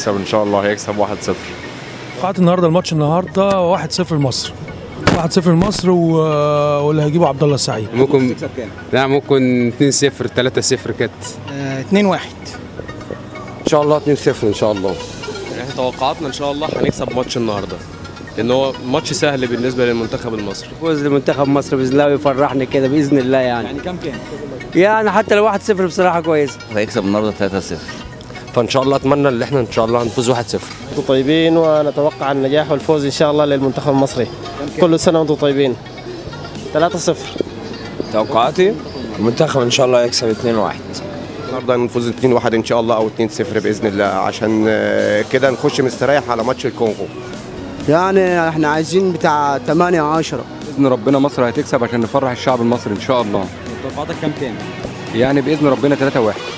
هيكسب ان شاء الله هيكسب 1-0 توقعت النهارده الماتش النهارده 1-0 لمصر 1-0 لمصر و... واللي هيجيبه عبد الله السعيد ممكن لا ممكن 2 0 3 0 كده 2 1 ان شاء الله 2-0 ان شاء الله احنا توقعاتنا ان شاء الله هنكسب ماتش النهارده لان هو ماتش سهل بالنسبه للمنتخب المصري فوز لمنتخب مصر باذن الله ويفرحنا كده باذن الله يعني يعني كام كام يعني حتى لو 1-0 بصراحه كويس هيكسب النهارده 3-0 فان شاء الله اتمنى ان احنا ان شاء الله هنفوز 1-0 انتم طيبين ونتوقع النجاح والفوز ان شاء الله للمنتخب المصري كل سنه وانتم طيبين 3-0 توقعاتي المنتخب ان شاء الله يكسب 2-1 النهارده نفوز 2-1 ان شاء الله او 2-0 باذن الله عشان آه، كده نخش مستريح على ماتش الكونغو يعني احنا عايزين بتاع 8 10 باذن ربنا مصر هتكسب عشان نفرح الشعب المصري ان شاء الله توقعاتك كام كام يعني باذن ربنا 3 1